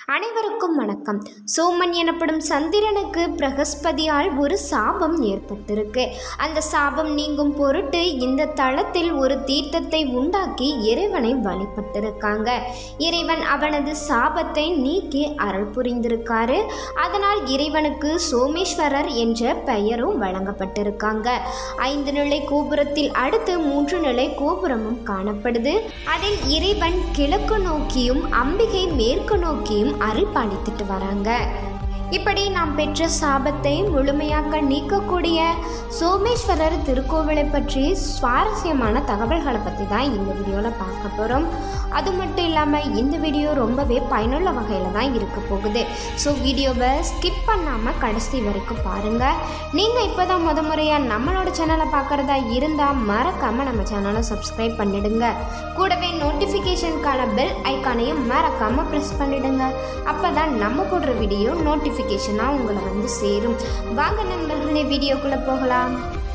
அனைவருக்கும் வணக்கம் சோமன் எனப்படும் சந்திரனுக்கு பிரகஸ்பதியால் ஒரு சாபம் ஏற்பட்டிருக்கு அந்த சாபம் நீங்கும் பொருட்டு இந்த தளத்தில் ஒரு தீர்த்தத்தை உண்டாக்கி இறைவனை வழிபட்டிருக்காங்க இறைவன் அவனது சாபத்தை நீக்கி அருள் புரிந்திருக்காரு அதனால் இறைவனுக்கு சோமேஸ்வரர் என்ற பெயரும் வழங்கப்பட்டிருக்காங்க ஐந்து நிலை கோபுரத்தில் அடுத்து மூன்று நிலை கோபுரமும் காணப்படுது அதில் இறைவன் கிழக்கு நோக்கியும் அம்பிகை மேற்கு நோக்கியும் அருள் பாலித்துட்டு வராங்க இப்படி நாம் பெற்ற சாபத்தை முழுமையாக நீக்கக்கூடிய சோமேஸ்வரர் திருக்கோவிலை பற்றி சுவாரஸ்யமான தகவல்களை பற்றி தான் இந்த வீடியோவில் பார்க்க போகிறோம் அது மட்டும் இல்லாமல் இந்த வீடியோ ரொம்பவே பயனுள்ள வகையில் தான் இருக்க போகுது ஸோ வீடியோவை ஸ்கிப் பண்ணாமல் கடைசி வரைக்கும் பாருங்கள் நீங்கள் இப்போ தான் முத முறையாக நம்மளோட சேனலை பார்க்குறதா இருந்தால் மறக்காமல் நம்ம சேனலை சப்ஸ்கிரைப் பண்ணிடுங்க கூடவே நோட்டிஃபிகேஷனுக்கான பெல் ஐக்கானையும் மறக்காமல் ப்ரெஸ் பண்ணிடுங்க அப்போ தான் நம்ம போடுற வீடியோ நோட்டிஃபிகேஷனாக உங்களை வந்து சேரும் வாங்க நண்பர்களே வீடியோக்குள்ளே போகலாம்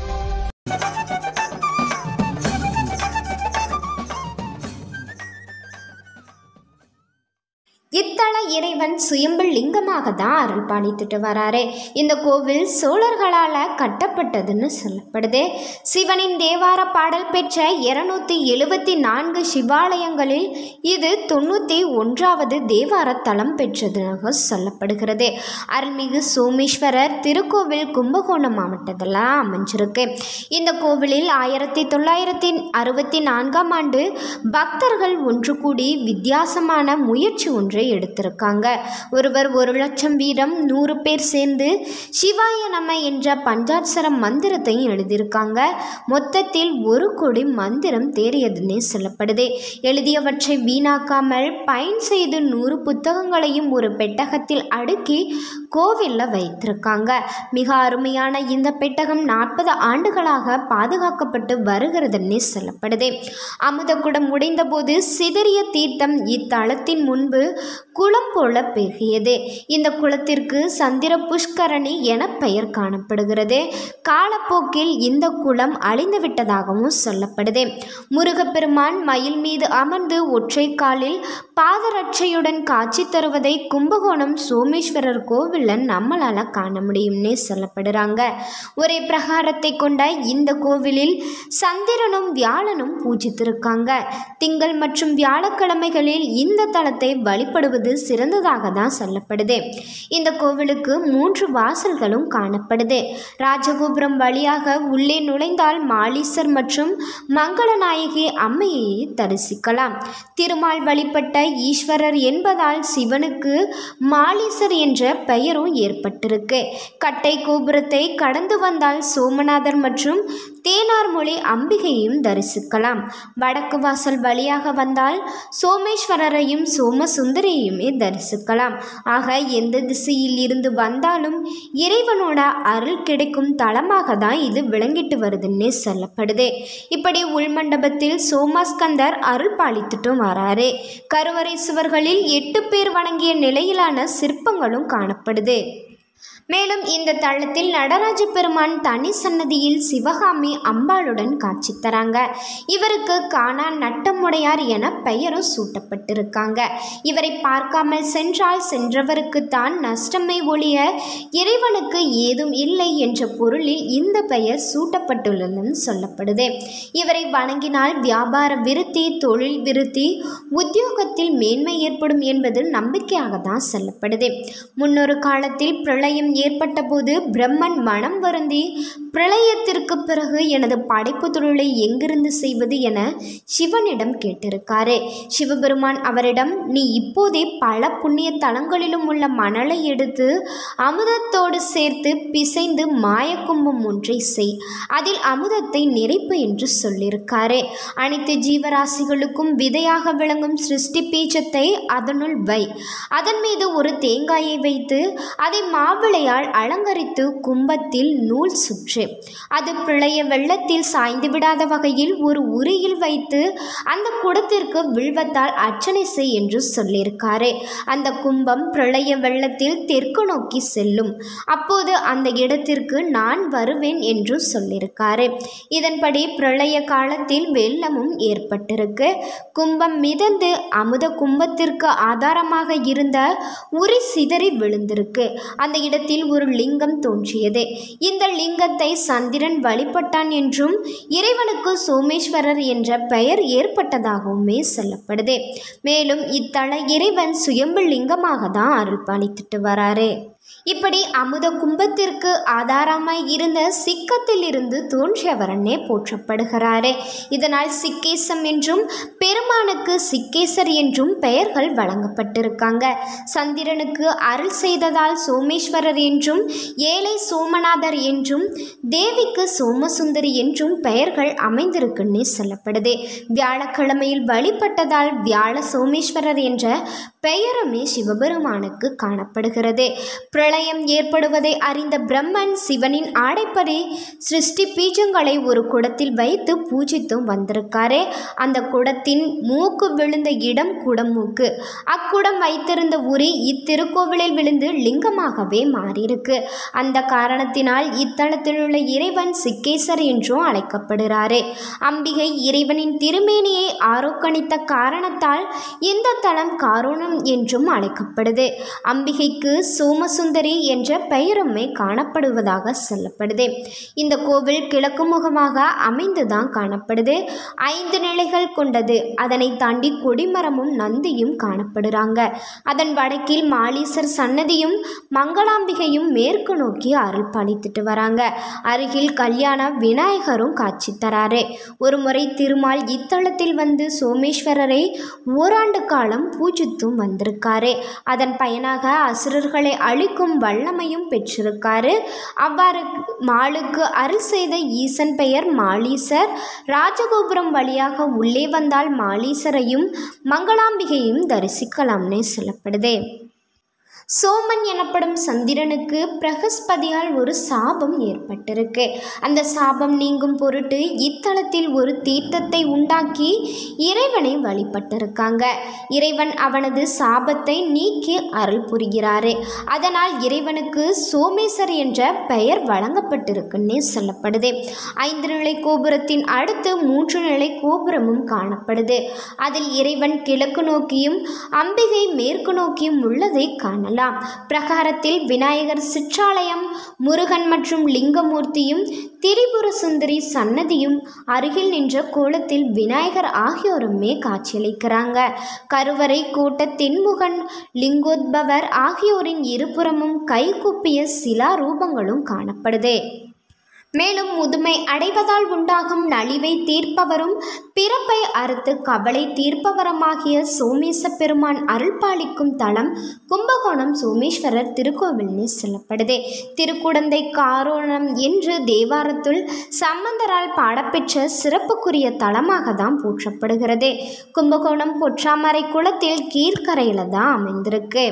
இத்தல இறைவன் சுயம்பு லிங்கமாக தான் அருள் பாலித்துட்டு வராரு இந்த கோவில் சோழர்களால் கட்டப்பட்டதுன்னு சொல்லப்படுது சிவனின் தேவார பாடல் பெற்ற இருநூத்தி எழுபத்தி நான்கு சிவாலயங்களில் இது தொண்ணூற்றி ஒன்றாவது தேவார தலம் பெற்றதாக சொல்லப்படுகிறது அருள்மிகு சோமேஸ்வரர் திருக்கோவில் கும்பகோணம் மாவட்டத்தில் அமைஞ்சிருக்கு இந்த கோவிலில் ஆயிரத்தி தொள்ளாயிரத்தி அறுபத்தி நான்காம் ஆண்டு பக்தர்கள் ஒன்று கூடி வித்தியாசமான முயற்சி ஒன்றை எடுத்திருக்காங்க ஒருவர் ஒரு லட்சம் வீதம் நூறு பேர் சேர்ந்து சிவாய நம என்ற பஞ்சாட்சர மந்திரத்தையும் எழுதியிருக்காங்க மொத்தத்தில் ஒரு கோடி மந்திரம் தேறியதுன்னே சொல்லப்படுது எழுதியவற்றை வீணாக்காமல் பயன் செய்து நூறு புத்தகங்களையும் ஒரு பெட்டகத்தில் அடுக்கி கோவிலில் வைத்திருக்காங்க மிக அருமையான இந்த பெட்டகம் நாற்பது ஆண்டுகளாக பாதுகாக்கப்பட்டு வருகிறதுன்னே சொல்லப்படுது அமுதக்குடம் உடைந்தபோது சிதறிய தீர்த்தம் இத்தலத்தின் முன்பு குளம் போல பெருகியது இந்த குளத்திற்கு சந்திர புஷ்கரணி என பெயர் காணப்படுகிறது காலப்போக்கில் இந்த குளம் அழிந்துவிட்டதாகவும் சொல்லப்படுது முருகப்பெருமான் மயில் மீது அமர்ந்து ஒற்றை காலில் பாதரட்சையுடன் காட்சி தருவதை கும்பகோணம் சோமேஸ்வரர் கோவிலில் நம்மளால் காண முடியும்னே சொல்லப்படுறாங்க ஒரே பிரகாரத்தை கொண்ட இந்த கோவிலில் சந்திரனும் வியாழனும் பூஜித்திருக்காங்க திங்கள் மற்றும் வியாழக்கிழமைகளில் இந்த தலத்தை வழிபடுவது சிறந்ததாக தான் சொல்லப்படுது இந்த கோவிலுக்கு மூன்று வாசல்களும் காணப்படுது ராஜகோபுரம் வழியாக உள்ளே நுழைந்தால் மாலீசர் மற்றும் மங்களநாயகி அம்மையை தரிசிக்கலாம் திருமால் வழிபட்ட ஈஸ்வரர் என்பதால் சிவனுக்கு மாலீசர் என்ற பெயரும் ஏற்பட்டிருக்கு கட்டை கோபுரத்தை கடந்து வந்தால் சோமநாதர் மற்றும் தேனார்மொழி அம்பிகையும் தரிசிக்கலாம் வடக்கு வாசல் வழியாக வந்தால் சோமேஸ்வரரையும் சோமசுந்தரியையுமே தரிசிக்கலாம் ஆக எந்த திசையில் இருந்து வந்தாலும் இறைவனோட அருள் கிடைக்கும் தலமாக தான் இது விளங்கிட்டு வருதுன்னே சொல்லப்படுது இப்படி உள்மண்டபத்தில் சோமாஸ்கந்தர் அருள் பாலித்துட்டும் வராரு கருவறை சுவர்களில் எட்டு பேர் வணங்கிய நிலையிலான சிற்பங்களும் காணப்படுது மேலும் இந்த தளத்தில் நடராஜ பெருமான் தனி சன்னதியில் சிவகாமி அம்பாளுடன் காட்சி தராங்க இவருக்கு காணா நட்டமுடையார் என பெயரும் சூட்டப்பட்டிருக்காங்க இவரை பார்க்காமல் சென்றால் சென்றவருக்கு தான் நஷ்டமை ஒழிய இறைவனுக்கு ஏதும் இல்லை என்ற பொருளில் இந்த பெயர் சூட்டப்பட்டுள்ளதுன்னு சொல்லப்படுது இவரை வணங்கினால் வியாபார விருத்தி தொழில் விருத்தி உத்தியோகத்தில் மேன்மை ஏற்படும் என்பது நம்பிக்கையாக தான் சொல்லப்படுது முன்னொரு காலத்தில் பிரளயம் ஏற்பட்ட போது பிரம்மன் மனம் வருந்தி பிரளயத்திற்கு பிறகு எனது படைப்பு தொழிலை எங்கிருந்து செய்வது என சிவனிடம் கேட்டிருக்காரு சிவபெருமான் அவரிடம் நீ இப்போதே பல புண்ணிய தலங்களிலும் உள்ள மணலை எடுத்து அமுதத்தோடு சேர்த்து பிசைந்து மாயக்கும்பம் ஒன்றை செய் அதில் அமுதத்தை நிறைப்பு என்று சொல்லியிருக்காரு அனைத்து ஜீவராசிகளுக்கும் விதையாக விளங்கும் சிருஷ்டி பீஜத்தை அதனுள் வை அதன் மீது ஒரு தேங்காயை வைத்து அதை மா மாவிளையால் அலங்கரித்து கும்பத்தில் நூல் சுற்று அது பிரளய வெள்ளத்தில் சாய்ந்து விடாத வகையில் ஒரு உரியில் வைத்து அந்த குடத்திற்கு வில்வத்தால் அர்ச்சனை செய் என்று சொல்லியிருக்காரு அந்த கும்பம் பிரளய வெள்ளத்தில் தெற்கு நோக்கி செல்லும் அப்போது அந்த இடத்திற்கு நான் வருவேன் என்று சொல்லியிருக்காரு இதன்படி பிரளய காலத்தில் வெள்ளமும் ஏற்பட்டிருக்கு கும்பம் மிதந்து அமுத கும்பத்திற்கு ஆதாரமாக இருந்த உரி சிதறி விழுந்திருக்கு அந்த இடத்தில் ஒரு லிங்கம் தோன்றியது இந்த லிங்கத்தை சந்திரன் வழிபட்டான் என்றும் இறைவனுக்கு சோமேஸ்வரர் என்ற பெயர் ஏற்பட்டதாகவுமே சொல்லப்படுது மேலும் இத்தல இறைவன் சுயம்பு லிங்கமாக தான் அருள் பாலித்துட்டு வராரு இப்படி அமுத கும்பத்திற்கு ஆதாரமாய் இருந்த சிக்கத்திலிருந்து தோன்றியவரனே போற்றப்படுகிறாரே இதனால் சிக்கேசம் என்றும் பெருமானுக்கு சிக்கேசர் என்றும் பெயர்கள் வழங்கப்பட்டிருக்காங்க சந்திரனுக்கு அருள் செய்ததால் சோமேஸ்வரர் என்றும் ஏழை சோமநாதர் என்றும் தேவிக்கு சோமசுந்தரி என்றும் பெயர்கள் அமைந்திருக்குன்னே சொல்லப்படுது வியாழக்கிழமையில் வழிபட்டதால் வியாழ சோமேஸ்வரர் என்ற பெயருமே சிவபெருமானுக்கு காணப்படுகிறது பிரளயம் ஏற்படுவதை அறிந்த பிரம்மன் சிவனின் ஆடைப்படி சிருஷ்டி பீஜங்களை ஒரு குடத்தில் வைத்து பூஜித்தும் வந்திருக்காரே அந்த குடத்தின் மூக்கு விழுந்த இடம் குடமூக்கு அக்குடம் வைத்திருந்த உரி இத்திருக்கோவிலில் விழுந்து லிங்கமாகவே மாறியிருக்கு அந்த காரணத்தினால் இத்தலத்தில் உள்ள இறைவன் சிக்கேசர் என்றும் அழைக்கப்படுகிறாரே அம்பிகை இறைவனின் திருமேனியை ஆரோக்கணித்த காரணத்தால் இந்த தலம் காரோணம் என்றும் அழைக்கப்படுது அம்பிகைக்கு சோமசுந்தரி என்ற பெயருமே காணப்படுவதாக சொல்லப்படுது இந்த கோவில் கிழக்கு முகமாக அமைந்துதான் காணப்படுது ஐந்து நிலைகள் கொண்டது அதனை தாண்டி கொடிமரமும் நந்தியும் காணப்படுறாங்க அதன் வடக்கில் மாலீசர் சன்னதியும் மங்களாம்பிகையும் மேற்கு நோக்கி அருள் பாலித்துட்டு வராங்க அருகில் கல்யாண விநாயகரும் காட்சி தராரு ஒரு முறை திருமால் இத்தலத்தில் வந்து சோமேஸ்வரரை ஓராண்டு காலம் பூஜித்தும் வந்திருக்காரு அதன் பயனாக அசுரர்களை அழிக்கும் வல்லமையும் பெற்றிருக்காரு அவ்வாறு மாலுக்கு அருள் செய்த ஈசன் பெயர் மாலீசர் ராஜகோபுரம் வழியாக உள்ளே வந்தால் மாலீசரையும் மங்களாம்பிகையும் தரிசிக்கலாம்னே சொல்லப்படுதே சோமன் எனப்படும் சந்திரனுக்கு பிரகஸ்பதியால் ஒரு சாபம் ஏற்பட்டிருக்கு அந்த சாபம் நீங்கும் பொருட்டு இத்தலத்தில் ஒரு தீர்த்தத்தை உண்டாக்கி இறைவனை வழிபட்டிருக்காங்க இறைவன் அவனது சாபத்தை நீக்கி அருள் புரிகிறாரு அதனால் இறைவனுக்கு சோமேசர் என்ற பெயர் வழங்கப்பட்டிருக்குன்னே சொல்லப்படுது ஐந்து நிலை கோபுரத்தின் அடுத்து மூன்று நிலை கோபுரமும் காணப்படுது அதில் இறைவன் கிழக்கு நோக்கியும் அம்பிகை மேற்கு நோக்கியும் உள்ளதை காணலாம் பிரகாரத்தில் விநாயகர் சிற்றாலயம் முருகன் மற்றும் லிங்கமூர்த்தியும் திரிபுர சுந்தரி சன்னதியும் அருகில் நின்ற கோலத்தில் விநாயகர் ஆகியோருமே காட்சியளிக்கிறாங்க கருவறை கூட்ட தென்முகன் லிங்கோத்பவர் ஆகியோரின் இருபுறமும் கைகூப்பிய சிலா ரூபங்களும் காணப்படுது மேலும் முதுமை அடைவதால் உண்டாகும் நலிவை தீர்ப்பவரும் பிறப்பை அறுத்து கவலை தீர்ப்பவரமாகிய சோமேச பெருமான் அருள்பாலிக்கும் தலம் கும்பகோணம் சோமேஸ்வரர் திருக்கோவில்னு சொல்லப்படுது திருக்குடந்தை காரோணம் என்று தேவாரத்துள் சம்பந்தரால் பாடப்பெற்ற சிறப்புக்குரிய தலமாக தான் போற்றப்படுகிறது கும்பகோணம் பொற்றாமரை குளத்தில் கீழ்கரையில் தான் அமைந்திருக்கு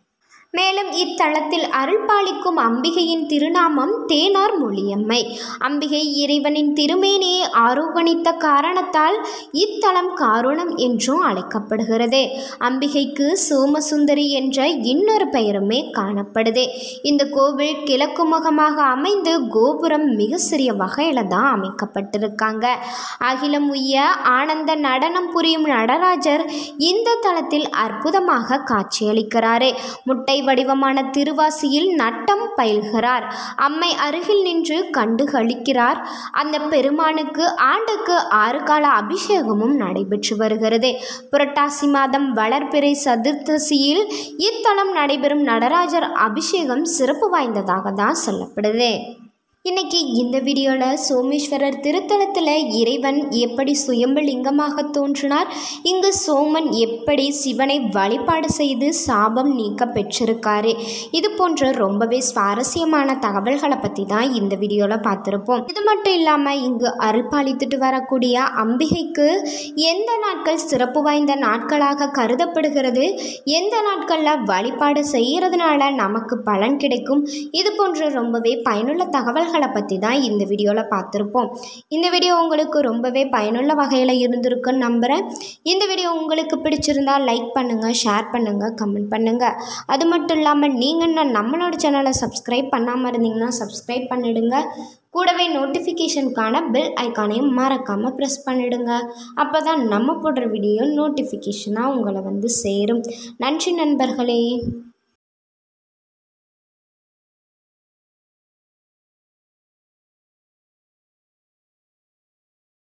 மேலும் இத்தலத்தில் அருள்பாலிக்கும் அம்பிகையின் திருநாமம் தேனார் மொழியம்மை அம்பிகை இறைவனின் திருமேனியை ஆரோகணித்த காரணத்தால் இத்தலம் காரணம் என்றும் அழைக்கப்படுகிறது அம்பிகைக்கு சோமசுந்தரி என்ற இன்னொரு பெயருமே காணப்படுது இந்த கோவில் கிழக்கு முகமாக அமைந்து கோபுரம் மிக சிறிய வகையில் தான் அமைக்கப்பட்டிருக்காங்க அகிலம் உய்ய ஆனந்த நடனம் புரியும் நடராஜர் இந்த தலத்தில் அற்புதமாக காட்சியளிக்கிறாரு முட்டை வடிவமான திருவாசியில் நட்டம் பயில்கிறார் அம்மை அருகில் நின்று கண்டு களிக்கிறார் அந்த பெருமானுக்கு ஆண்டுக்கு ஆறு கால அபிஷேகமும் நடைபெற்று வருகிறது புரட்டாசி மாதம் வளர்பிறை சதுர்த்தசியில் இத்தலம் நடைபெறும் நடராஜர் அபிஷேகம் சிறப்பு வாய்ந்ததாக தான் சொல்லப்படுது இன்னைக்கு இந்த வீடியோவில் சோமேஸ்வரர் திருத்தலத்தில் இறைவன் எப்படி சுயம்பு லிங்கமாக தோன்றினார் இங்கு சோமன் எப்படி சிவனை வழிபாடு செய்து சாபம் நீக்க பெற்றிருக்காரு இது போன்ற ரொம்பவே சுவாரஸ்யமான தகவல்களை பற்றி தான் இந்த வீடியோவில் பார்த்துருப்போம் இது மட்டும் இல்லாமல் இங்கு அருள் பாலித்துட்டு வரக்கூடிய அம்பிகைக்கு எந்த நாட்கள் சிறப்பு வாய்ந்த நாட்களாக கருதப்படுகிறது எந்த நாட்களில் வழிபாடு செய்கிறதுனால நமக்கு பலன் கிடைக்கும் இது போன்ற ரொம்பவே பயனுள்ள தகவல்களை பற்றி தான் இந்த வீடியோவில் பார்த்துருப்போம் இந்த வீடியோ உங்களுக்கு ரொம்பவே பயனுள்ள வகையில் இருந்திருக்குன்னு நம்புகிறேன் இந்த வீடியோ உங்களுக்கு பிடிச்சிருந்தால் லைக் பண்ணுங்கள் ஷேர் பண்ணுங்கள் கமெண்ட் பண்ணுங்கள் அது மட்டும் இல்லாமல் நீங்கள் இன்னும் நம்மளோட சேனலை சப்ஸ்கிரைப் பண்ணாமல் இருந்தீங்கன்னா சப்ஸ்கிரைப் பண்ணிடுங்க கூடவே நோட்டிஃபிகேஷனுக்கான பெல் ஐக்கானையும் மறக்காமல் ப்ரெஸ் பண்ணிடுங்க அப்போ தான் நம்ம போடுற வீடியோ நோட்டிஃபிகேஷனாக உங்களை வந்து சேரும் நன்றி நண்பர்களே